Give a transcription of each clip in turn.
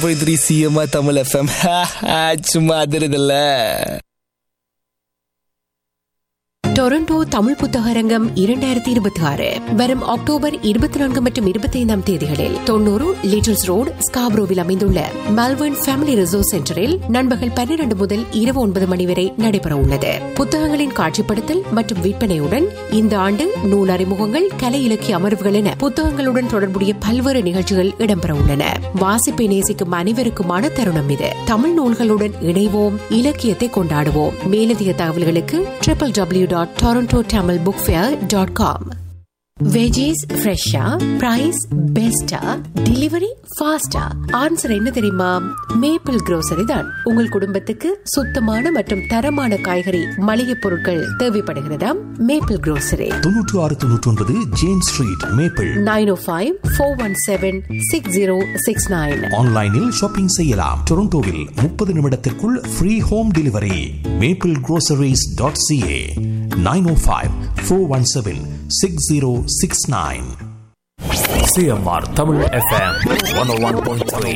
point three CMR Tamil FM சும்மா அதிருதில்ல Toronto Tamil புத்தகரங்கம் இரண்டாயிரத்தி இருபத்தி ஆறு வரும் அக்டோபர் இருபத்தி நான்கு மற்றும் இருபத்தி ஐந்தாம் தேதிகளில் தொண்ணூறு லிட்டில்ஸ் ரோடு ஸ்காப்ரோவில் அமைந்துள்ள மெல்பர்ன் ஃபேமிலி ரிசோர்ஸ் சென்டரில் நண்பகல் பன்னிரண்டு முதல் இரவு ஒன்பது மணி வரை நடைபெற உள்ளது புத்தகங்களின் காட்சிப்படுத்தல் மற்றும் விற்பனையுடன் இந்த ஆண்டு நூல் அறிமுகங்கள் கலை இலக்கிய அமர்வுகள் என புத்தகங்களுடன் தொடர்புடைய பல்வேறு நிகழ்ச்சிகள் இடம்பெற உள்ளன வாசிப்பை நேசிக்கும் அனைவருக்குமான தருணம் இது தமிழ் நூல்களுடன் இணைவோம் இலக்கியத்தை கொண்டாடுவோம் மேலதிக தகவல்களுக்கு triple W dot Toronto Tamil book fair dot com veggies ஃப்ரெஷ்ஷா பிரைஸ் பெஸ்டா டெலிவரி ஃபாஸ்டா ஆன்சர் என்ன தெரியுமா மேப்பிள் grocery தான் உங்கள் குடும்பத்துக்கு சுத்தமான மற்றும் தரமான காய்கறி மளிகை பொருட்கள் தேவைப்படுகிறதாம் மேப்பிள் grocery தொன்னூற்று ஆறு தொன்னூற்றி ஒன்பது James street maple nine O five four one seven six zero six nine ஆன்லைனில் ஷாப்பிங் செய்யலாம் டொரண்டோவில் முப்பது நிமிடத்திற்குள் free home delivery maple groceries dot CA nine O five four one seven six zero six nine CMR Tamil FM one one point three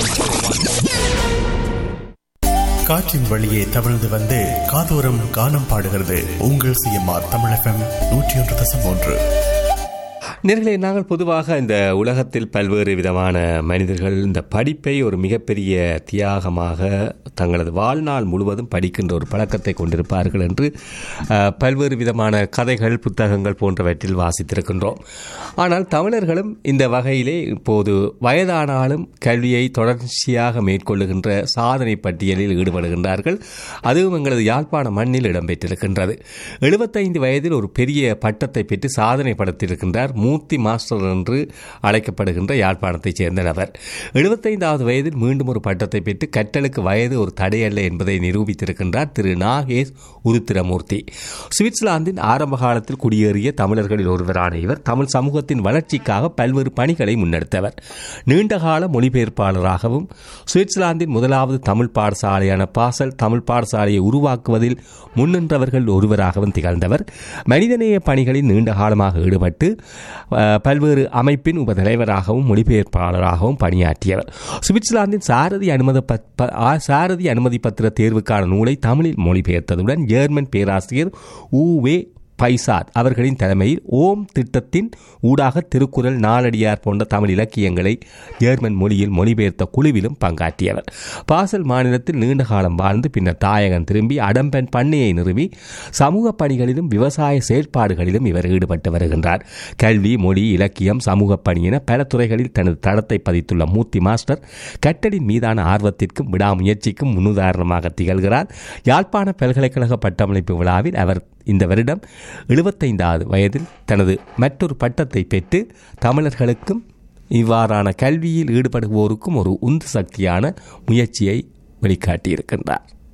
காற்றின் வழியே தவழ்ந்து வந்து காதோரம் கானம் பாடுகிறது உங்கள் சிஎம்ஆர் தமிழ் எஃப்எம் நூற்றி ஒன்று தசம் ஒன்று நேர்களே நாங்கள் பொதுவாக இந்த உலகத்தில் பல்வேறு விதமான மனிதர்கள் இந்த படிப்பை ஒரு மிகப்பெரிய தியாகமாக தங்களது வாழ்நாள் முழுவதும் படிக்கின்ற ஒரு பழக்கத்தை கொண்டிருப்பார்கள் என்று அஹ், பல்வேறு விதமான கதைகள் புத்தகங்கள் போன்றவற்றில் வாசித்திருக்கின்றோம் ஆனால் தமிழர்களும் இந்த வகையிலே இப்போது வயதானாலும் கல்வியை தொடர்ச்சியாக மேற்கொள்ளுகின்ற சாதனை பட்டியலில் ஈடுபடுகின்றார்கள் அதுவும் எங்களது யாழ்ப்பாண மண்ணில் இடம்பெற்றிருக்கின்றது எழுபத்தைந்து வயதில் ஒரு பெரிய பட்டத்தை பெற்று சாதனை படுத்தியிருக்கின்றார் மூர்த்தி மாஸ்டர் என்று அழைக்கப்படுகின்ற யாழ்ப்பாணத்தைச் சேர்ந்த நபர் எழுபத்தைந்தாவது வயதில் மீண்டும் ஒரு பட்டத்தை பெற்று கற்றலுக்கு வயது ஒரு தடையல்ல என்பதை நிரூபித்திருக்கின்றார் திரு நாகேஷ் உருத்திரமூர்த்தி சுவிட்சர்லாந்தின் ஆரம்ப காலத்தில் குடியேறிய தமிழர்களில் ஒருவரான இவர் தமிழ் சமூகத்தின் வளர்ச்சிக்காக பல்வேறு பணிகளை முன்னெடுத்தவர் நீண்டகால மொழிபெயர்ப்பாளராகவும் சுவிட்சர்லாந்தின் முதலாவது தமிழ் பாடசாலையான பாசல் தமிழ் பாடசாலையை உருவாக்குவதில் முன்னின்றவர்கள் ஒருவராகவும் திகழ்ந்தவர் மனிதநேய பணிகளில் நீண்ட காலமாக ஈடுபட்டு அஹ், பல்வேறு அமைப்பின் உபதலைவராகவும் மொழிபெயர்ப்பாளராகவும் பணியாற்றியவர் சுவிட்சர்லாந்தின் சாரதி அனுமதி பத்- ப- ஆ- சாரதி அனுமதி பத்திர தேர்வுக்கான நூலை தமிழில் மொழிபெயர்த்ததுடன் ஜெர்மன் பேராசிரியர் ஊவே பைசாத் அவர்களின் தலைமையில் ஓம் திட்டத்தின் ஊடாக திருக்குறள் நாலடியார் போன்ற தமிழ் இலக்கியங்களை ஜெர்மன் மொழியில் மொழிபெயர்த்த குழுவிலும் பங்காற்றியவர் பாசல் மாநிலத்தில் நீண்ட காலம் வாழ்ந்து பின்னர் தாயகம் திரும்பி அடம்பெண் பண்ணையை நிறுவி சமூக பணிகளிலும் விவசாய செயற்பாடுகளிலும் இவர் ஈடுபட்டு வருகின்றார் கல்வி மொழி இலக்கியம் சமூக பணி என பல துறைகளில் தனது தடத்தை பதித்துள்ள மூர்த்தி மாஸ்டர் கட்டலின் மீதான ஆர்வத்திற்கும் விடாமுயற்சிக்கும் முன்னுதாரணமாக திகழ்கிறார் யாழ்ப்பாண பல்கலைக்கழக பட்டமளிப்பு விழாவில் அவர் இந்த வருடம் எழுபத்தைந்தாவது வயதில் தனது மற்றொரு பட்டத்தை பெற்று தமிழர்களுக்கும் இவ்வாறான கல்வியில் ஈடுபடுவோருக்கும் ஒரு உந்து சக்தியான முயற்சியை வெளிக்காட்டியிருக்கின்றார்